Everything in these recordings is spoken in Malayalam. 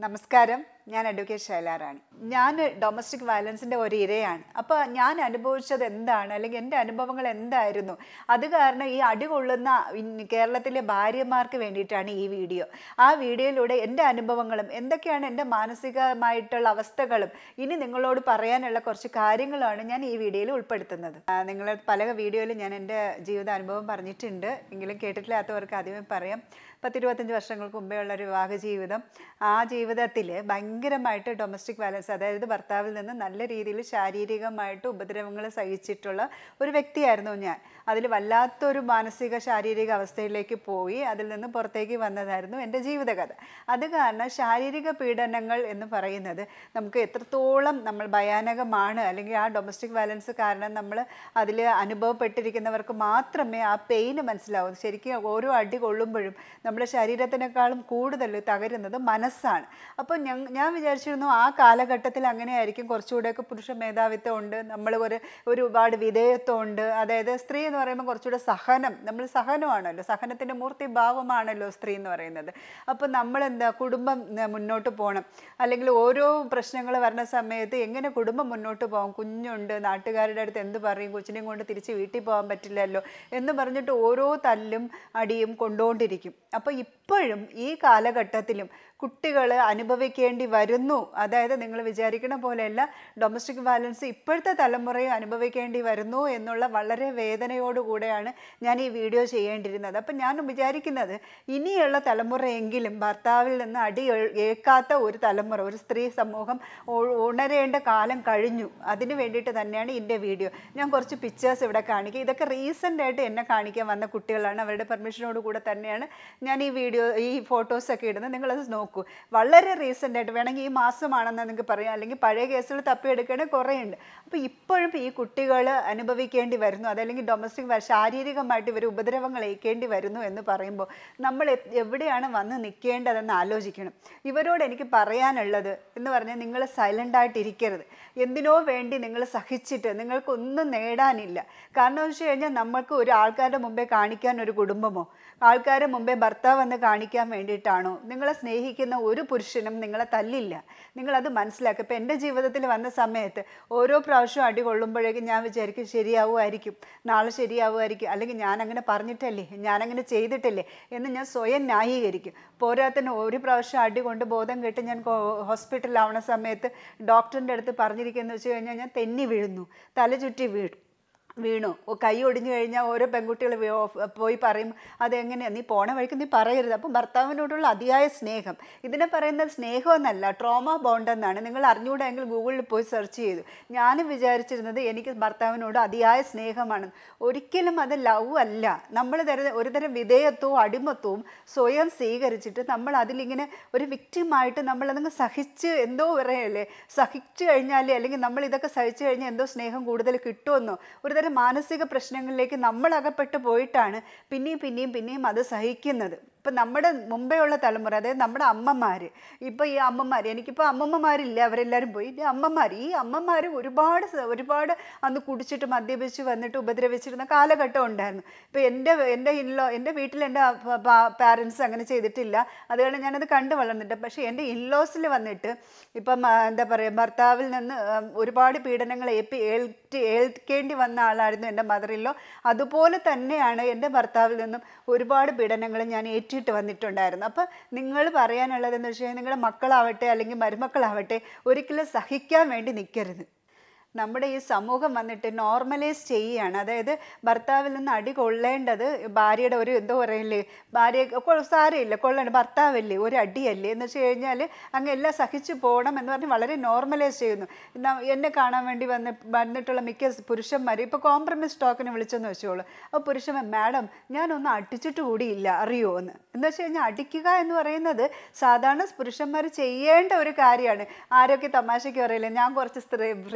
നമസ്കാരം ഞാൻ അഡ്വക്കേറ്റ് ശൈലാറാണി ഞാൻ ഡൊമസ്റ്റിക് വയലൻസിൻ്റെ ഒരു ഇരയാണ് അപ്പോൾ ഞാൻ അനുഭവിച്ചത് എന്താണ് അല്ലെങ്കിൽ എൻ്റെ അനുഭവങ്ങൾ എന്തായിരുന്നു അത് കാരണം ഈ അടി കൊള്ളുന്ന ഇൻ- കേരളത്തിലെ ഭാര്യമാർക്ക് വേണ്ടിയിട്ടാണ് ഈ വീഡിയോ ആ വീഡിയോയിലൂടെ എൻ്റെ അനുഭവങ്ങളും എന്തൊക്കെയാണ് എൻ്റെ മാനസികമായിട്ടുള്ള അവസ്ഥകളും ഇനി നിങ്ങളോട് പറയാനുള്ള കുറച്ച് കാര്യങ്ങളാണ് ഞാൻ ഈ വീഡിയോയിൽ ഉൾപ്പെടുത്തുന്നത് ആ, നിങ്ങൾ പല വീഡിയോയിലും ഞാൻ എൻ്റെ ജീവിത അനുഭവം പറഞ്ഞിട്ടുണ്ട് എങ്കിലും കേട്ടിട്ടില്ലാത്തവർക്ക് ആദ്യമേ പറയാം പത്തിരുപത്തഞ്ച് വർഷങ്ങൾക്ക് മുമ്പേ ഉള്ള ഒരു വിവാഹ ജീവിതം ആ ജീവിതത്തിൽ ഭയങ്കരമായിട്ട് ഡൊമസ്റ്റിക് വയലൻസ് അതായത് ഭർത്താവിൽ നിന്ന് നല്ല രീതിയിൽ ശാരീരികമായിട്ട് ഉപദ്രവങ്ങൾ സഹിച്ചിട്ടുള്ള ഒരു വ്യക്തിയായിരുന്നു ഞാൻ അതിൽ വല്ലാത്തൊരു മാനസിക ശാരീരിക അവസ്ഥയിലേക്ക് പോയി അതിൽ നിന്ന് പുറത്തേക്ക് വന്നതായിരുന്നു എൻ്റെ ജീവിതകഥ അത് കാരണം ശാരീരിക പീഡനങ്ങൾ എന്ന് പറയുന്നത് നമുക്ക് എത്രത്തോളം നമ്മൾ ഭയാനകമാണ് അല്ലെങ്കിൽ ആ ഡൊമസ്റ്റിക് വയലൻസ് കാരണം നമ്മൾ അതിൽ അനുഭവപ്പെട്ടിരിക്കുന്നവർക്ക് മാത്രമേ ആ പെയിന് മനസ്സിലാവൂ ശരിക്കും ഓരോ അടി കൊള്ളുമ്പോഴും നമ്മുടെ ശരീരത്തിനേക്കാളും കൂടുതൽ തകരുന്നത് മനസ്സാണ് അപ്പോൾ ഞാൻ ഞാൻ വിചാരിച്ചിരുന്നു ആ കാലഘട്ടത്തിൽ അങ്ങനെയായിരിക്കും കുറച്ചുകൂടെയൊക്കെ പുരുഷ മേധാവിത്വം ഉണ്ട് നമ്മൾ ഒരു ഒരുപാട് വിധേയത്വം ഉണ്ട് അതായത് സ്ത്രീ എന്ന് പറയുമ്പോൾ കുറച്ചുകൂടെ സഹനം നമ്മൾ സഹനമാണല്ലോ സഹനത്തിൻ്റെ മൂർത്തി ഭാവമാണല്ലോ സ്ത്രീ എന്ന് പറയുന്നത് അപ്പോൾ നമ്മൾ എന്താ കുടുംബം ഉം, മുന്നോട്ട് പോകണം അല്ലെങ്കിൽ ഓരോ പ്രശ്നങ്ങൾ വരുന്ന സമയത്ത് എങ്ങനെ കുടുംബം മുന്നോട്ട് പോകും കുഞ്ഞുണ്ട് നാട്ടുകാരുടെ അടുത്ത് എന്ത് പറയും കൊച്ചിനെയും കൊണ്ട് തിരിച്ച് വീട്ടിൽ പോകാൻ പറ്റില്ലല്ലോ എന്ന് പറഞ്ഞിട്ട് ഓരോ തല്ലും അടിയും കൊണ്ടുകൊണ്ടിരിക്കും അപ്പോൾ ഇപ്പോഴും ഈ കാലഘട്ടത്തിലും കുട്ടികൾ അനുഭവിക്കേണ്ടി വരുന്നു അതായത് നിങ്ങൾ വിചാരിക്കണ പോലെയല്ല ഡൊമസ്റ്റിക് വയലൻസ് ഇപ്പോഴത്തെ തലമുറയും അനുഭവിക്കേണ്ടി വരുന്നു എന്നുള്ള വളരെ വേദനയോടുകൂടെയാണ് ഞാൻ ഈ വീഡിയോ ചെയ്യേണ്ടിയിരുന്നത് അപ്പം ഞാൻ വിചാരിക്കുന്നത് ഇനിയുള്ള തലമുറയെങ്കിലും ഭർത്താവിൽ നിന്ന് അടി ഏ- ഏൽക്കാത്ത ഒരു തലമുറ ഒരു സ്ത്രീ സമൂഹം ഉ- ഉണരേണ്ട കാലം കഴിഞ്ഞു അതിന് വേണ്ടിയിട്ട് തന്നെയാണ് എൻ്റെ വീഡിയോ ഞാൻ കുറച്ച് പിക്ചേഴ്സ് ഇവിടെ കാണിക്കുക ഇതൊക്കെ റീസെൻ്റ് ആയിട്ട് എന്നെ കാണിക്കാൻ വന്ന കുട്ടികളാണ് അവരുടെ പെർമിഷനോട് കൂടെ തന്നെയാണ് ഞാൻ ഈ വീഡിയോ ഈ ഫോട്ടോസൊക്കെ ഇടുന്നത് നിങ്ങളത് നോക്കൂ വളരെ റീസെൻ്റ് ആയിട്ട് വേണമെങ്കിൽ ഈ മാസമാണെന്ന് നിങ്ങൾക്ക് പറയാം അല്ലെങ്കിൽ പഴയ കേസുകൾ തപ്പിയെടുക്കുകയാണെങ്കിൽ കുറേ ഉണ്ട് അപ്പോൾ ഇപ്പോഴും ഈ കുട്ടികൾ അനുഭവിക്കേണ്ടി വരുന്നു അതല്ലെങ്കിൽ ഡൊമസ്റ്റിക് ശാരീരികമായിട്ട് ഇവർ ഉപദ്രവങ്ങൾ ഏൽക്കേണ്ടി വരുന്നു എന്ന് പറയുമ്പോൾ നമ്മൾ എ- എവിടെയാണ് വന്ന് നിൽക്കേണ്ടതെന്ന് ആലോചിക്കണം ഇവരോട് എനിക്ക് പറയാനുള്ളത് എന്ന് പറഞ്ഞാൽ നിങ്ങൾ സൈലൻ്റ് ആയിട്ടിരിക്കരുത് എന്തിനോ വേണ്ടി നിങ്ങൾ സഹിച്ചിട്ട് നിങ്ങൾക്കൊന്നും നേടാനില്ല കാരണം എന്ന് വെച്ച് കഴിഞ്ഞാൽ നമ്മൾക്ക് ഒരു ആൾക്കാരുടെ മുമ്പേ കാണിക്കാൻ ഒരു കുടുംബമോ ആൾക്കാരുടെ മുമ്പേ ഭർത്താവ് എന്ന് കാണിക്കാൻ വേണ്ടിയിട്ടാണോ നിങ്ങളെ സ്നേഹിക്കുന്ന ഒരു പുരുഷനും നിങ്ങളെ തല്ലില്ല നിങ്ങളത് മനസ്സിലാക്കുക ഇപ്പം എൻ്റെ ജീവിതത്തിൽ വന്ന സമയത്ത് ഓരോ പ്രാവശ്യം അടി കൊള്ളുമ്പോഴേക്കും ഞാൻ വിചാരിക്കും ശരിയാവുമായിരിക്കും നാളെ ശരിയാവുമായിരിക്കും അല്ലെങ്കിൽ ഞാൻ അങ്ങനെ പറഞ്ഞിട്ടല്ലേ ഞാനങ്ങനെ ചെയ്തിട്ടില്ലേ എന്ന് ഞാൻ സ്വയം ന്യായീകരിക്കും പോരാത്തിന് ഒരു പ്രാവശ്യം അടി കൊണ്ട് ബോധം കെട്ട് ഞാൻ ഹോസ്പിറ്റലിലാവണ സമയത്ത് ഡോക്ടറിൻ്റെ അടുത്ത് പറഞ്ഞിരിക്കുന്നത് വെച്ച് കഴിഞ്ഞാൽ ഞാൻ തെന്നി വീഴുന്നു തല ചുറ്റി വീഴും വീണു ഓ, കൈ ഒടിഞ്ഞു കഴിഞ്ഞാൽ ഓരോ പെൺകുട്ടികൾ പോയി പറയും അതെങ്ങനെയാണ് നീ പോണ വഴിക്ക് നീ പറയരുത് അപ്പം ഭർത്താവിനോടുള്ള അതിയായ സ്നേഹം ഇതിനെ പറയുന്നത് സ്നേഹമെന്നല്ല ട്രോമ ബോണ്ട് എന്നാണ് നിങ്ങൾ അറിഞ്ഞുകൂടെങ്കിൽ ഗൂഗിളിൽ പോയി സെർച്ച് ചെയ്തു ഞാനും വിചാരിച്ചിരുന്നത് എനിക്ക് ഭർത്താവിനോട് അതിയായ സ്നേഹമാണ് ഒരിക്കലും അത് ലവ് അല്ല നമ്മൾ തരുന്ന ഒരു തരം വിധേയത്വവും അടിമത്വവും സ്വയം സ്വീകരിച്ചിട്ട് നമ്മൾ അതിലിങ്ങനെ ഒരു വിക്റ്റിമായിട്ട് നമ്മളതങ്ങ് സഹിച്ച് എന്തോ പറയല്ലേ സഹിച്ചു കഴിഞ്ഞാൽ അല്ലെങ്കിൽ നമ്മൾ ഇതൊക്കെ സഹിച്ചു കഴിഞ്ഞാൽ എന്തോ സ്നേഹം കൂടുതൽ കിട്ടുമെന്നോ ഒരു തരം മാനസിക പ്രശ്നങ്ങളിലേക്ക് നമ്മൾ അകപ്പെട്ട് പോയിട്ടാണ് പിന്നെയും പിന്നെയും പിന്നെയും അത് സഹിക്കുന്നത് ഇപ്പം നമ്മുടെ മുമ്പേ ഉള്ള തലമുറ അതായത് നമ്മുടെ അമ്മമാർ ഇപ്പോൾ ഈ അമ്മമാർ എനിക്കിപ്പോൾ അമ്മമ്മമാരില്ല അവരെല്ലാവരും പോയി ഈ അമ്മമാർ ഈ അമ്മമാർ ഒരുപാട് സ- ഒരുപാട് അന്ന് കുടിച്ചിട്ട് മദ്യപിച്ച് വന്നിട്ട് ഉപദ്രവിച്ചിരുന്ന കാലഘട്ടം ഉണ്ടായിരുന്നു ഇപ്പോൾ എൻ്റെ എൻ്റെ ഇൻലോ എൻ്റെ വീട്ടിൽ എൻ്റെ പാരൻസ് അങ്ങനെ ചെയ്തിട്ടില്ല അതുകൊണ്ട് ഞാനത് കണ്ടു വളർന്നിട്ട് പക്ഷേ എൻ്റെ ഇൻലോസിൽ വന്നിട്ട് ഇപ്പം ആ, എന്താ പറയുക ഭർത്താവിൽ നിന്ന് ആ, ഒരുപാട് പീഡനങ്ങൾ ഏൽപ്പി ഏൽറ്റ് ഏൽക്കേണ്ടി വന്ന ആളായിരുന്നു എൻ്റെ മദറിലോ അതുപോലെ തന്നെയാണ് എൻ്റെ ഭർത്താവിൽ നിന്നും ഒരുപാട് പീഡനങ്ങൾ ഞാൻ ഏറ്റിട്ട് വന്നിട്ടുണ്ടായിരുന്നു അപ്പോൾ നിങ്ങൾ പറയാനുള്ളതെന്ന് വെച്ച് കഴിഞ്ഞാൽ നിങ്ങളുടെ മക്കളാവട്ടെ അല്ലെങ്കിൽ മരുമക്കളാവട്ടെ ഒരിക്കലും സഹിക്കാൻ വേണ്ടി നിൽക്കരുത് നമ്മുടെ ഈ സമൂഹം വന്നിട്ട് നോർമലൈസ് ചെയ്യുകയാണ് അതായത് ഭർത്താവിൽ നിന്ന് അടി കൊള്ളേണ്ടത് ഭാര്യയുടെ ഒരു എന്തോ പറയില്ലേ ഭാര്യ കൊ- സാരമില്ല കൊള്ളേണ്ട ഭർത്താവല്ലേ ഒരു അടിയല്ലേ എന്ന് വെച്ച് കഴിഞ്ഞാൽ അങ്ങ് എല്ലാം സഹിച്ചു പോകണം എന്ന് പറഞ്ഞ് വളരെ നോർമലൈസ് ചെയ്യുന്നു ന- എന്നെ കാണാൻ വേണ്ടി വന്ന് വന്നിട്ടുള്ള മിക്ക പുരുഷന്മാർ ഇപ്പോൾ കോംപ്രമൈസ് ടോക്കിന് വിളിച്ചെന്ന് വെച്ചോളൂ അപ്പോൾ പുരുഷന്മാർ മാഡം ഞാനൊന്നും അടിച്ചിട്ട് കൂടിയില്ല അറിയോ എന്ന് എന്ന് വെച്ച് കഴിഞ്ഞാൽ അടിക്കുക എന്ന് പറയുന്നത് സാധാരണ പുരുഷന്മാർ ചെയ്യേണ്ട ഒരു കാര്യമാണ് ആരൊക്കെ തമാശയ്ക്ക് പറയില്ല ഞാൻ കുറച്ച് സ്ത്രീ ഫ്രീഡം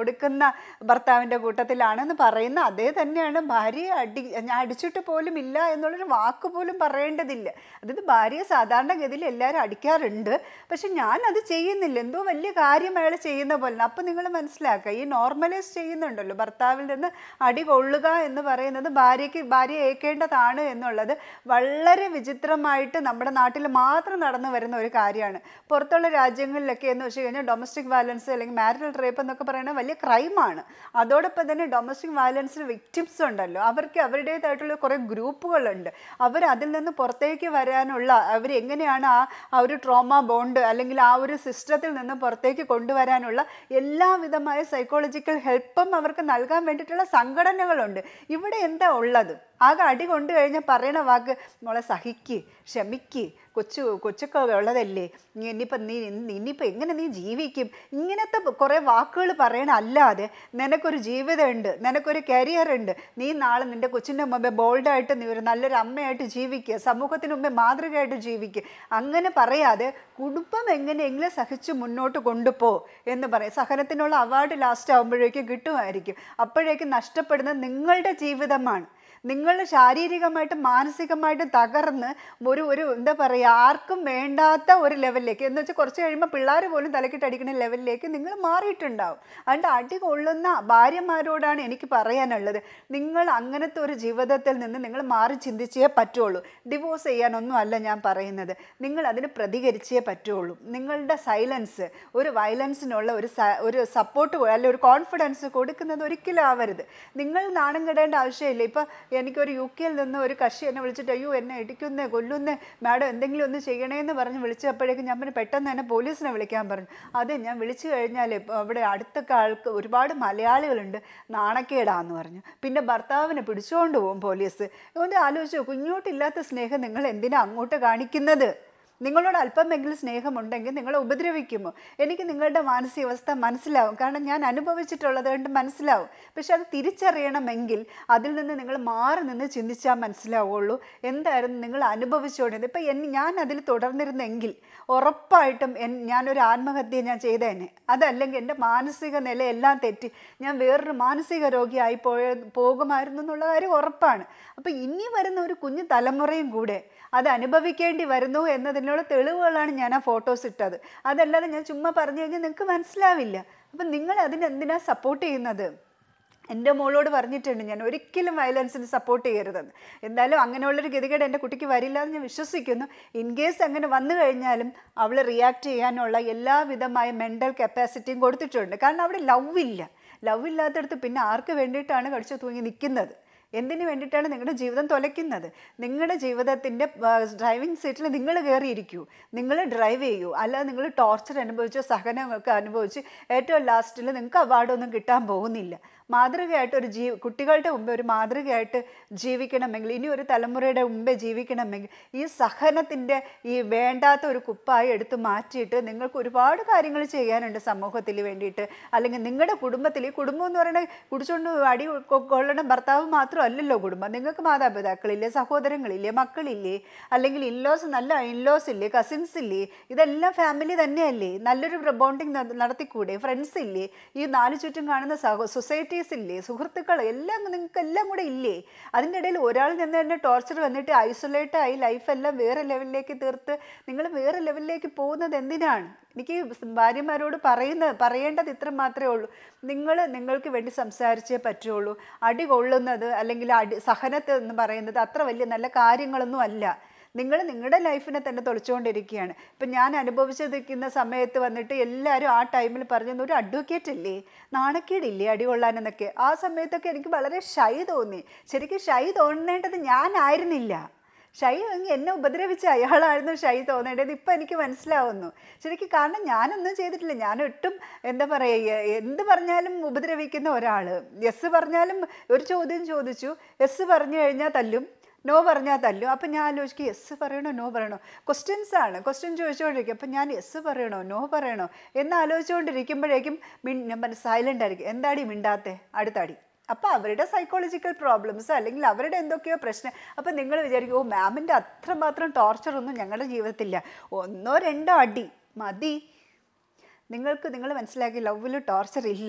കൊടുക്കുന്ന ഭർത്താവിൻ്റെ കൂട്ടത്തിലാണെന്ന് പറയുന്ന അതേ തന്നെയാണ് ഭാര്യയെ അടി ഞാൻ അടിച്ചിട്ട് പോലും ഇല്ല എന്നുള്ളൊരു വാക്ക് പോലും പറയേണ്ടതില്ല അതായത് ഭാര്യയെ സാധാരണഗതിയിൽ എല്ലാവരും അടിക്കാറുണ്ട് പക്ഷെ ഞാൻ അത് ചെയ്യുന്നില്ല എന്തോ വലിയ കാര്യം അയാൾ ചെയ്യുന്ന പോലെ അപ്പം നിങ്ങൾ മനസ്സിലാക്കുക ഈ നോർമലൈസ് ചെയ്യുന്നുണ്ടല്ലോ ഭർത്താവിൽ നിന്ന് അടി കൊള്ളുക എന്ന് പറയുന്നത് ഭാര്യയ്ക്ക് ഭാര്യ ഏൽക്കേണ്ടതാണ് എന്നുള്ളത് വളരെ വിചിത്രമായിട്ട് നമ്മുടെ നാട്ടിൽ മാത്രം നടന്നു വരുന്ന ഒരു കാര്യമാണ് പുറത്തുള്ള രാജ്യങ്ങളിലൊക്കെ എന്ന് വെച്ച് കഴിഞ്ഞാൽ ഡൊമസ്റ്റിക് വയലൻസ് അല്ലെങ്കിൽ മാരിറ്റൽ റേപ്പ് എന്നൊക്കെ പറയുന്നത് വലിയ ക്രൈമാണ് അതോടൊപ്പം തന്നെ ഡൊമസ്റ്റിക് വയലൻസിന് വിക്ടിംസ് ഉണ്ടല്ലോ അവർക്ക് അവരുടേതായിട്ടുള്ള കുറേ ഗ്രൂപ്പുകളുണ്ട് അവർ അതിൽ നിന്ന് പുറത്തേക്ക് വരാനുള്ള അവർ എങ്ങനെയാണ് ആ ആ ഒരു ട്രോമ ബോണ്ട് അല്ലെങ്കിൽ ആ ഒരു സിസ്റ്റത്തിൽ നിന്ന് പുറത്തേക്ക് കൊണ്ടുവരാനുള്ള എല്ലാവിധമായ സൈക്കോളജിക്കൽ ഹെൽപ്പും അവർക്ക് നൽകാൻ വേണ്ടിയിട്ടുള്ള സംഘടനകളുണ്ട് ഇവിടെ എന്താ ഉള്ളത് ആകെ അടി കൊണ്ടു കഴിഞ്ഞാൽ പറയണ വാക്ക് മോളെ സഹിക്ക് ക്ഷമിക്ക് കൊച്ചു കൊച്ചൊക്കെ ഉള്ളതല്ലേ നീ ഇനിയിപ്പം നീ ഇനിയിപ്പോൾ എങ്ങനെ നീ ജീവിക്കും ഇങ്ങനത്തെ കുറേ വാക്കുകൾ പറയണ അല്ലാതെ നിനക്കൊരു ജീവിതമുണ്ട് നിനക്കൊരു കരിയർ ഉണ്ട് നീ നാളെ നിൻ്റെ കൊച്ചിൻ്റെ മുമ്പേ ബോൾഡായിട്ട് നീ ഒരു നല്ലൊരു അമ്മയായിട്ട് ജീവിക്കുക സമൂഹത്തിന് മുമ്പേ മാതൃകയായിട്ട് ജീവിക്കുക അങ്ങനെ പറയാതെ കുടുംബം എങ്ങനെയെങ്കിലും സഹിച്ച് മുന്നോട്ട് കൊണ്ടുപോ എന്ന് പറയും സഹനത്തിനുള്ള അവാർഡ് ലാസ്റ്റ് ആകുമ്പോഴേക്കും കിട്ടുമായിരിക്കും അപ്പോഴേക്കും നഷ്ടപ്പെടുന്നത് നിങ്ങളുടെ ജീവിതമാണ് നിങ്ങൾ ശാരീരികമായിട്ടും മാനസികമായിട്ടും തകർന്ന് ഒരു ഒരു എന്താ പറയുക ആർക്കും വേണ്ടാത്ത ഒരു ലെവലിലേക്ക് എന്ന് വെച്ചാൽ കുറച്ച് കഴിയുമ്പോൾ പിള്ളേർ പോലും തലക്കിട്ടടിക്കുന്ന ലെവലിലേക്ക് നിങ്ങൾ മാറിയിട്ടുണ്ടാവും അതുകൊണ്ട് അടി കൊള്ളുന്ന ഭാര്യമാരോടാണ് എനിക്ക് പറയാനുള്ളത് നിങ്ങൾ അങ്ങനത്തെ ഒരു ജീവിതത്തിൽ നിന്ന് നിങ്ങൾ മാറി ചിന്തിച്ചേ പറ്റുള്ളൂ ഡിവോഴ്സ് ചെയ്യാനൊന്നും അല്ല ഞാൻ പറയുന്നത് നിങ്ങൾ അതിന് പ്രതികരിച്ചേ പറ്റുള്ളൂ നിങ്ങളുടെ സൈലൻസ് ഒരു വയലൻസിനുള്ള ഒരു സ- ഒരു സപ്പോർട്ട് അല്ലെ ഒരു കോൺഫിഡൻസ് കൊടുക്കുന്നത് ഒരിക്കലും ആവരുത് നിങ്ങൾ നാണം കെടേണ്ട ആവശ്യമില്ല ഇപ്പം എനിക്കൊരു യു കെയിൽ നിന്ന് ഒരു കക്ഷി എന്നെ വിളിച്ചിട്ട് അയ്യോ എന്നെ ഇടിക്കുന്നേ കൊല്ലുന്നേ മാഡം എന്തെങ്കിലും ഒന്ന് ചെയ്യണേന്ന് പറഞ്ഞ് വിളിച്ചപ്പോഴേക്കും ഞാൻ പിന്നെ പെട്ടെന്ന് തന്നെ പോലീസിനെ വിളിക്കാൻ പറഞ്ഞു അതെ ഞാൻ വിളിച്ചു കഴിഞ്ഞാൽ ഇപ്പോൾ അവിടെ അടുത്തൊക്കെ ആൾക്ക് ഒരുപാട് മലയാളികളുണ്ട് നാണക്കേടാന്ന് പറഞ്ഞു പിന്നെ ഭർത്താവിനെ പിടിച്ചുകൊണ്ട് പോകും പോലീസ് അതുകൊണ്ട് ആലോചിച്ചു കുഞ്ഞോട്ടില്ലാത്ത സ്നേഹം നിങ്ങൾ എന്തിനാ അങ്ങോട്ട് കാണിക്കുന്നത് നിങ്ങളോട് അല്പമെങ്കിലും സ്നേഹമുണ്ടെങ്കിൽ നിങ്ങളെ ഉപദ്രവിക്കുമോ എനിക്ക് നിങ്ങളുടെ മാനസികാവസ്ഥ മനസ്സിലാവും കാരണം ഞാൻ അനുഭവിച്ചിട്ടുള്ളത് കൊണ്ട് മനസ്സിലാവും പക്ഷെ അത് തിരിച്ചറിയണമെങ്കിൽ അതിൽ നിന്ന് നിങ്ങൾ മാറി നിന്ന് ചിന്തിച്ചാൽ മനസ്സിലാവുള്ളൂ എന്തായിരുന്നു നിങ്ങൾ അനുഭവിച്ചുകൊണ്ടിരുന്നത് ഇപ്പം എൻ ഞാൻ അതിൽ തുടർന്നിരുന്നെങ്കിൽ ഉറപ്പായിട്ടും എൻ ഞാനൊരു ആത്മഹത്യ ഞാൻ ചെയ്തേനെ അതല്ലെങ്കിൽ എൻ്റെ മാനസിക നിലയെല്ലാം തെറ്റി ഞാൻ വേറൊരു മാനസിക രോഗിയായി പോയ പോകുമായിരുന്നു എന്നുള്ള കാര്യം ഉറപ്പാണ് അപ്പോൾ ഇനി വരുന്ന ഒരു കുഞ്ഞു തലമുറയും കൂടെ അത് അനുഭവിക്കേണ്ടി വരുന്നു എന്നതിനുള്ള തെളിവുകളാണ് ഞാൻ ആ ഫോട്ടോസ് ഇട്ടത് അതല്ലാതെ ഞാൻ ചുമ്മാ പറഞ്ഞു കഴിഞ്ഞാൽ നിങ്ങൾക്ക് മനസ്സിലാവില്ല അപ്പം നിങ്ങൾ അതിനെന്തിനാ സപ്പോർട്ട് ചെയ്യുന്നത് എൻ്റെ മോളോട് പറഞ്ഞിട്ടുണ്ട് ഞാൻ ഒരിക്കലും വയലൻസിന് സപ്പോർട്ട് ചെയ്യരുതെന്ന് എന്തായാലും അങ്ങനെയുള്ളൊരു ഗതികേട് എൻ്റെ കുട്ടിക്ക് വരില്ല എന്ന് ഞാൻ വിശ്വസിക്കുന്നു ഇൻ കേസ് അങ്ങനെ വന്നു കഴിഞ്ഞാലും അവൾ റിയാക്ട് ചെയ്യാനുള്ള എല്ലാവിധമായ മെൻ്റൽ കപ്പാസിറ്റിയും കൊടുത്തിട്ടുണ്ട് കാരണം അവിടെ ലവ് ഇല്ല ലവ് ഇല്ലാത്തടത്ത് പിന്നെ ആർക്ക് വേണ്ടിയിട്ടാണ് കടിച്ചു തൂങ്ങി നിൽക്കുന്നത് എന്തിനു വേണ്ടിയിട്ടാണ് നിങ്ങളുടെ ജീവിതം തുലയ്ക്കുന്നത് നിങ്ങളുടെ ജീവിതത്തിൻ്റെ ഡ്രൈവിംഗ് സീറ്റിൽ നിങ്ങൾ കയറിയിരിക്കൂ നിങ്ങൾ ഡ്രൈവ് ചെയ്യൂ അല്ലാതെ നിങ്ങൾ ടോർച്ചർ അനുഭവിച്ചോ സഹനമൊക്കെ അനുഭവിച്ച് ഏറ്റവും ലാസ്റ്റിൽ നിങ്ങൾക്ക് അവാർഡൊന്നും കിട്ടാൻ പോകുന്നില്ല മാതൃകയായിട്ട് ഒരു ജീ കുട്ടികളുടെ മുമ്പേ ഒരു മാതൃകയായിട്ട് ജീവിക്കണമെങ്കിൽ ഇനി ഒരു തലമുറയുടെ മുമ്പേ ജീവിക്കണമെങ്കിൽ ഈ സഹനത്തിൻ്റെ ഈ വേണ്ടാത്ത ഒരു കുപ്പായി എടുത്ത് മാറ്റിയിട്ട് നിങ്ങൾക്ക് ഒരുപാട് കാര്യങ്ങൾ ചെയ്യാനുണ്ട് സമൂഹത്തിൽ വേണ്ടിയിട്ട് അല്ലെങ്കിൽ നിങ്ങളുടെ കുടുംബത്തിൽ ഈ കുടുംബം എന്ന് പറയുന്നത് കുടിച്ചുകൊണ്ട് അടി കൊ- കൊള്ളണ ഭർത്താവ് മാത്രമല്ലല്ലോ കുടുംബം നിങ്ങൾക്ക് മാതാപിതാക്കളില്ലേ സഹോദരങ്ങളില്ലേ മക്കളില്ലേ അല്ലെങ്കിൽ ഇൻലോസ് നല്ല ഇൻലോസ് ഇല്ലേ കസിൻസ് ഇല്ലേ ഇതെല്ലാം ഫാമിലി തന്നെയല്ലേ നല്ലൊരു ബോണ്ടിങ് നടത്തിക്കൂടെ ഫ്രണ്ട്സ് ഇല്ലേ ഈ നാല് ചുറ്റും കാണുന്ന സഹോ സൊസൈറ്റീസ് ഇല്ലേ സുഹൃത്തുക്കൾ എല്ലാം നിങ്ങൾക്ക് എല്ലാം കൂടെ ഇല്ലേ അതിൻ്റെ ഇടയിൽ ഒരാൾ നിന്ന് തന്നെ ടോർച്ചർ വന്നിട്ട് ഐസൊലേറ്റ് ആയി ലൈഫെല്ലാം വേറെ ലെവലിലേക്ക് തീർത്ത് നിങ്ങൾ വേറെ ലെവലിലേക്ക് പോകുന്നത് എന്തിനാണ് എനിക്ക് ഭാര്യമാരോട് പറയുന്ന പറയേണ്ടത് ഇത്ര മാത്രമേ ഉള്ളൂ നിങ്ങൾ നിങ്ങൾക്ക് വേണ്ടി സംസാരിച്ചേ പറ്റുള്ളൂ അടി കൊള്ളുന്നത് അല്ലെങ്കിൽ അടി സഹനത്ത് എന്ന് പറയുന്നത് അത്ര വലിയ നല്ല കാര്യങ്ങളൊന്നും അല്ല നിങ്ങൾ നിങ്ങളുടെ ലൈഫിനെ തന്നെ തൊളിച്ചുകൊണ്ടിരിക്കുകയാണ് ഇപ്പം ഞാൻ അനുഭവിച്ചിരിക്കുന്ന സമയത്ത് വന്നിട്ട് എല്ലാവരും ആ ടൈമിൽ പറഞ്ഞു ഒരു അഡ്വക്കേറ്റ് ഇല്ലേ നാണക്കേടില്ലേ അടി കൊള്ളാനെന്നൊക്കെ ആ സമയത്തൊക്കെ എനിക്ക് വളരെ ഷൈ തോന്നി ശരിക്കും ഷൈ തോന്നേണ്ടത് ഞാനായിരുന്നില്ല ഷൈ അങ്ങ് എന്നെ ഉപദ്രവിച്ച അയാളായിരുന്നു ഷൈ തോന്നേണ്ടത് ഇപ്പം എനിക്ക് മനസ്സിലാവുന്നു ശരിക്കും കാരണം ഞാനൊന്നും ചെയ്തിട്ടില്ല ഞാൻ ഒട്ടും എന്താ പറയുക എന്ത് പറഞ്ഞാലും ഉപദ്രവിക്കുന്ന ഒരാൾ യെസ് പറഞ്ഞാലും ഒരു ചോദ്യം ചോദിച്ചു യെസ് പറഞ്ഞു കഴിഞ്ഞാൽ തല്ലും നോ പറഞ്ഞാൽ തല്ലും അപ്പം ഞാൻ ആലോചിക്കും യെസ് പറയണോ നോ പറയണോ ക്വസ്റ്റ്യൻസ് ആണ് ക്വസ്റ്റ്യൻ ചോദിച്ചുകൊണ്ടിരിക്കും അപ്പം ഞാൻ യെസ് പറയണോ നോ പറയണോ എന്ന് ആലോചിച്ചുകൊണ്ടിരിക്കുമ്പോഴേക്കും മിൻ ഞാൻ സൈലൻ്റ് ആയിരിക്കും എന്താടി മിണ്ടാത്തെ അടുത്തടി അപ്പോൾ അവരുടെ സൈക്കോളജിക്കൽ പ്രോബ്ലംസ് അല്ലെങ്കിൽ അവരുടെ എന്തൊക്കെയോ പ്രശ്നം അപ്പം നിങ്ങൾ വിചാരിക്കും ഓ മാമിൻ്റെ അത്രമാത്രം ടോർച്ചറൊന്നും ഞങ്ങളുടെ ജീവിതത്തിലില്ല ഒന്നോ രണ്ടോ അടി മതി നിങ്ങൾക്ക് നിങ്ങൾ മനസ്സിലാക്കി ലവിൽ ടോർച്ചർ ഇല്ല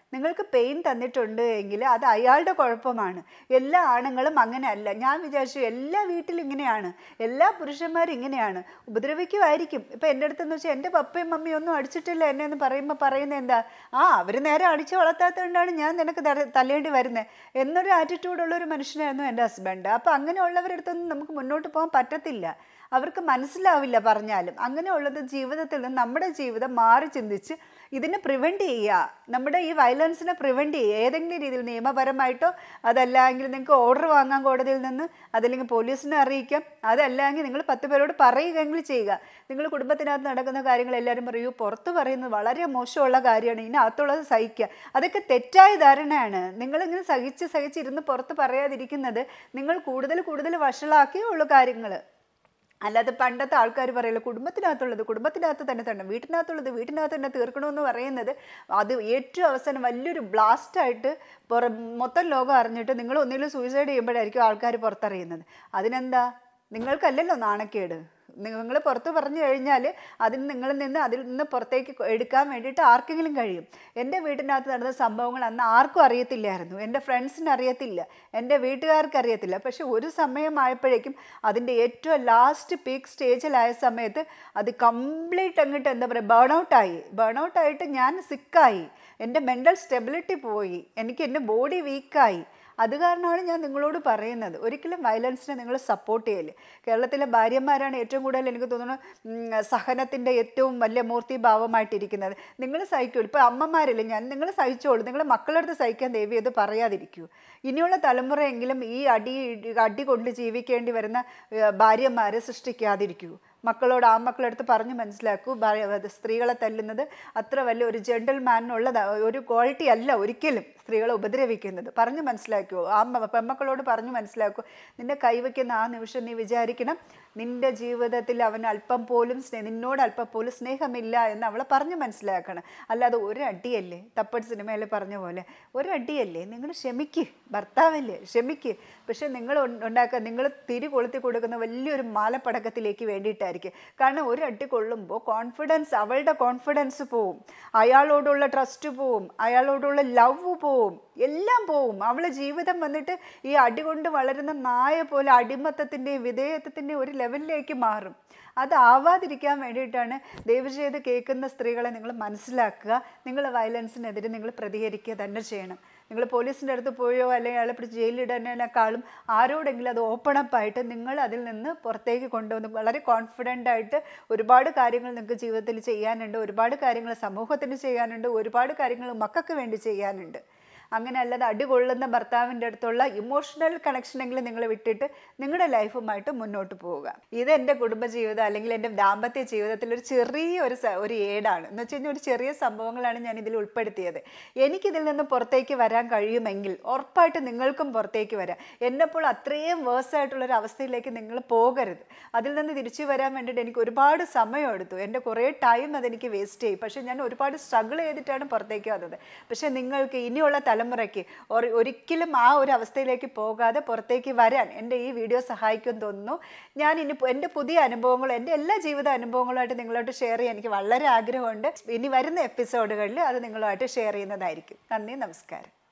നിങ്ങൾക്ക് പെയിൻ തന്നിട്ടുണ്ട് എങ്കിൽ അത് അയാളുടെ കുഴപ്പമാണ് എല്ലാ ആണുങ്ങളും അങ്ങനെയല്ല ഞാൻ വിചാരിച്ചു എല്ലാ വീട്ടിലും ഇങ്ങനെയാണ് എല്ലാ പുരുഷന്മാരും ഇങ്ങനെയാണ് ഉപദ്രവിക്കുമായിരിക്കും ഇപ്പം എൻ്റെ അടുത്തെന്ന് വെച്ചാൽ എൻ്റെ പപ്പയും മമ്മിയും ഒന്നും അടിച്ചിട്ടില്ല എന്നെ എന്ന് പറയുമ്പോൾ പറയുന്നത് എന്താ ആ അവർ നേരെ അടിച്ച് വളർത്താത്തതുകൊണ്ടാണ് ഞാൻ നിനക്ക് തട- തല്ലേണ്ടി വരുന്നത് എന്നൊരു ആറ്റിറ്റ്യൂഡുള്ള ഒരു മനുഷ്യനായിരുന്നു എൻ്റെ ഹസ്ബൻഡ് അപ്പോൾ അങ്ങനെയുള്ളവരുടെ അടുത്തൊന്നും നമുക്ക് മുന്നോട്ട് പോകാൻ പറ്റത്തില്ല അവർക്ക് മനസ്സിലാവില്ല പറഞ്ഞാലും അങ്ങനെയുള്ളത് ജീവിതത്തിൽ നിന്ന് നമ്മുടെ ജീവിതം മാറി ചിന്തിച്ച് ഇതിനെ പ്രിവെൻറ്റ് ചെയ്യുക നമ്മുടെ ഈ വയലൻസിനെ പ്രിവെൻറ്റ് ചെയ്യുക ഏതെങ്കിലും രീതിയിൽ നിയമപരമായിട്ടോ അതല്ലെങ്കിൽ നിങ്ങൾക്ക് ഓർഡർ വാങ്ങാൻ കോടതിയിൽ നിന്ന് അതല്ലെങ്കിൽ പോലീസിനെ അറിയിക്കാം അതല്ലെങ്കിൽ നിങ്ങൾ പത്ത് പേരോട് പറയുകയെങ്കിലും ചെയ്യുക നിങ്ങൾ കുടുംബത്തിനകത്ത് നടക്കുന്ന കാര്യങ്ങൾ എല്ലാവരും പറയൂ പുറത്ത് പറയുന്നത് വളരെ മോശമുള്ള കാര്യമാണ് ഇതിനകത്തുള്ളത് സഹിക്കുക അതൊക്കെ തെറ്റായ ധാരണയാണ് നിങ്ങളിങ്ങനെ സഹിച്ച് സഹിച്ചിരുന്ന് പുറത്ത് പറയാതിരിക്കുന്നത് നിങ്ങൾ കൂടുതൽ കൂടുതൽ വഷളാക്കിയേ ഉള്ളൂ കാര്യങ്ങൾ അല്ലാതെ പണ്ടത്തെ ആൾക്കാർ പറയല്ലോ കുടുംബത്തിനകത്തുള്ളത് കുടുംബത്തിനകത്ത് തന്നെ തന്നെ വീട്ടിനകത്തുള്ളത് വീട്ടിനകത്ത് തന്നെ തീർക്കണമെന്ന് പറയുന്നത് അത് ഏറ്റവും അവസാനം വലിയൊരു ബ്ലാസ്റ്റായിട്ട് പുറ മൊത്തം ലോകം അറിഞ്ഞിട്ട് നിങ്ങൾ ഒന്നിലും സൂയിസൈഡ് ചെയ്യുമ്പോഴായിരിക്കും ആൾക്കാർ പുറത്തറിയുന്നത് അതിനെന്താ നിങ്ങൾക്കല്ലല്ലോ നാണക്കേട് നിങ്ങൾ പുറത്ത് പറഞ്ഞു കഴിഞ്ഞാൽ അതിന് നിങ്ങളിൽ നിന്ന് അതിൽ നിന്ന് പുറത്തേക്ക് എടുക്കാൻ വേണ്ടിയിട്ട് ആർക്കെങ്കിലും കഴിയും എൻ്റെ വീട്ടിനകത്ത് നടന്ന സംഭവങ്ങൾ അന്ന് ആർക്കും അറിയത്തില്ലായിരുന്നു എൻ്റെ ഫ്രണ്ട്സിന് അറിയത്തില്ല എൻ്റെ വീട്ടുകാർക്ക് അറിയത്തില്ല പക്ഷെ ഒരു സമയമായപ്പോഴേക്കും അതിൻ്റെ ഏറ്റവും ലാസ്റ്റ് പീക്ക് സ്റ്റേജിലായ സമയത്ത് അത് കംപ്ലീറ്റ് അങ്ങോട്ട് എന്താ പറയുക ബേൺ ഔട്ടായി ബേൺ ഔട്ടായിട്ട് ഞാൻ സിക്കായി എൻ്റെ മെൻ്റൽ സ്റ്റെബിലിറ്റി പോയി എനിക്ക് എൻ്റെ ബോഡി വീക്കായി അത് കാരണമാണ് ഞാൻ നിങ്ങളോട് പറയുന്നത് ഒരിക്കലും വയലൻസിനെ നിങ്ങൾ സപ്പോർട്ട് ചെയ്യല് കേരളത്തിലെ ഭാര്യമാരാണ് ഏറ്റവും കൂടുതൽ എനിക്ക് തോന്നുന്നു ഉം, സഹനത്തിൻ്റെ ഏറ്റവും വലിയ മൂർത്തിഭാവമായിട്ടിരിക്കുന്നത് നിങ്ങൾ സഹിക്കുള്ളൂ ഇപ്പോൾ അമ്മമാരില്ലേ ഞാൻ നിങ്ങൾ സഹിച്ചോളൂ നിങ്ങൾ മക്കളുടെ അടുത്ത് സഹിക്കാൻ ദേവി അത് പറയാതിരിക്കൂ ഇനിയുള്ള തലമുറയെങ്കിലും ഈ അടി അടി കൊണ്ട് ജീവിക്കേണ്ടി വരുന്ന ഏഹ്, ഭാര്യമാരെ സൃഷ്ടിക്കാതിരിക്കൂ മക്കളോട് ആ മക്കളെടുത്ത് പറഞ്ഞ് മനസ്സിലാക്കൂ ഭാര്യ- അത് സ്ത്രീകളെ തല്ലുന്നത് അത്ര വലിയ ഒരു ജെന്റിൽമാനുള്ളത് ഒരു ക്വാളിറ്റി അല്ല ഒരിക്കലും സ്ത്രീകളെ ഉപദ്രവിക്കുന്നത് പറഞ്ഞ് മനസ്സിലാക്കുമോ ആ മ- പെൺമക്കളോട് പറഞ്ഞ് മനസ്സിലാക്കൂ നിന്നെ കൈവയ്ക്കുന്ന ആ നിമിഷം നീ വിചാരിക്കണം നിന്റെ ജീവിതത്തിൽ അവൻ അല്പം പോലും സ്നേ നിന്നോട് അല്പം പോലും സ്നേഹമില്ല എന്ന് അവളെ പറഞ്ഞ് മനസ്സിലാക്കണം അല്ലാതെ ഒരു അടിയല്ലേ തപ്പട് സിനിമയിൽ പറഞ്ഞ പോലെ ഒരു അടിയല്ലേ നിങ്ങൾ ക്ഷമിക്ക് ഭർത്താവല്ലേ ക്ഷമിക്ക് പക്ഷെ നിങ്ങൾ ഉൺ- ഉണ്ടാക്കുക നിങ്ങൾ തിരി കൊളുത്തി കൊടുക്കുന്ന വലിയൊരു മാലപ്പടക്കത്തിലേക്ക് വേണ്ടിയിട്ടായിരിക്കും കാരണം ഒരു അടി കൊള്ളുമ്പോൾ കോൺഫിഡൻസ് അവളുടെ കോൺഫിഡൻസ് പോവും അയാളോടുള്ള ട്രസ്റ്റ് പോവും അയാളോടുള്ള ലവ് പോവും എല്ലാം പോവും അവളെ ജീവിതം വന്നിട്ട് ഈ അടി കൊണ്ട് വളരുന്ന നായ പോലെ അടിമത്തത്തിൻ്റെയും വിധേയത്വത്തിൻ്റെയും ഒരു ലെവലിലേക്ക് മാറും അതാവാതിരിക്കാൻ വേണ്ടിയിട്ടാണ് ദയവ് ചെയ്ത് കേൾക്കുന്ന സ്ത്രീകളെ നിങ്ങൾ മനസ്സിലാക്കുക നിങ്ങൾ വയലൻസിനെതിരെ നിങ്ങൾ പ്രതികരിക്കുക തന്നെ ചെയ്യണം നിങ്ങൾ പോലീസിൻ്റെ അടുത്ത് പോയോ അല്ലെങ്കിൽ അയാളെ പിടിച്ച് ജയിലിടുന്നതിനേക്കാളും ആരോടെങ്കിലും അത് ഓപ്പൺ അപ്പ് ആയിട്ട് നിങ്ങൾ അതിൽ നിന്ന് പുറത്തേക്ക് കൊണ്ടുവന്ന് വളരെ കോൺഫിഡൻ്റ് ആയിട്ട് ഒരുപാട് കാര്യങ്ങൾ നിങ്ങൾക്ക് ജീവിതത്തിൽ ചെയ്യാനുണ്ട് ഒരുപാട് കാര്യങ്ങൾ സമൂഹത്തിന് ചെയ്യാനുണ്ട് ഒരുപാട് കാര്യങ്ങൾ മക്കൾക്ക് വേണ്ടി ചെയ്യാനുണ്ട് അങ്ങനെ അല്ലാതെ അടികൊള്ളുന്ന ഭർത്താവിൻ്റെ അടുത്തുള്ള ഇമോഷണൽ കണക്ഷനെങ്കിലും നിങ്ങൾ വിട്ടിട്ട് നിങ്ങളുടെ ലൈഫുമായിട്ട് മുന്നോട്ട് പോവുക ഇത് എൻ്റെ കുടുംബജീവിതം അല്ലെങ്കിൽ എൻ്റെ ദാമ്പത്യ ജീവിതത്തിൽ ഒരു ചെറിയ ഒരു സ- ഒരു ഏടാണ് എന്ന് വെച്ച് കഴിഞ്ഞാൽ ഒരു ചെറിയ സംഭവങ്ങളാണ് ഞാൻ ഇതിൽ ഉൾപ്പെടുത്തിയത് എനിക്കിതിൽ നിന്ന് പുറത്തേക്ക് വരാൻ കഴിയുമെങ്കിൽ ഉറപ്പായിട്ട് നിങ്ങൾക്കും പുറത്തേക്ക് വരാം എന്നെപ്പോൾ അത്രയും വേഴ്സ് ആയിട്ടുള്ള ഒരു അവസ്ഥയിലേക്ക് നിങ്ങൾ പോകരുത് അതിൽ നിന്ന് തിരിച്ചു വരാൻ വേണ്ടിയിട്ട് എനിക്ക് ഒരുപാട് സമയം എടുത്തു എൻ്റെ കുറേ ടൈം അതെനിക്ക് വേസ്റ്റ് ചെയ്യും പക്ഷേ ഞാൻ ഒരുപാട് സ്ട്രഗിൾ ചെയ്തിട്ടാണ് പുറത്തേക്ക് വന്നത് പക്ഷേ നിങ്ങൾക്ക് ഇനിയുള്ള തലമുറയ്ക്ക് ഒരി- ഒരിക്കലും ആ ഒരു അവസ്ഥയിലേക്ക് പോകാതെ പുറത്തേക്ക് വരാൻ എൻ്റെ ഈ വീഡിയോ സഹായിക്കുമെന്ന് തോന്നുന്നു ഞാൻ ഇനി പു- എൻ്റെ പുതിയ അനുഭവങ്ങളും എൻ്റെ എല്ലാ ജീവിത അനുഭവങ്ങളുമായിട്ട് നിങ്ങളോട്ട് ഷെയർ ചെയ്യാൻ എനിക്ക് വളരെ ആഗ്രഹമുണ്ട് ഇനി വരുന്ന എപ്പിസോഡുകളിൽ അത് നിങ്ങളുമായിട്ട് ഷെയർ ചെയ്യുന്നതായിരിക്കും നന്ദി നമസ്കാരം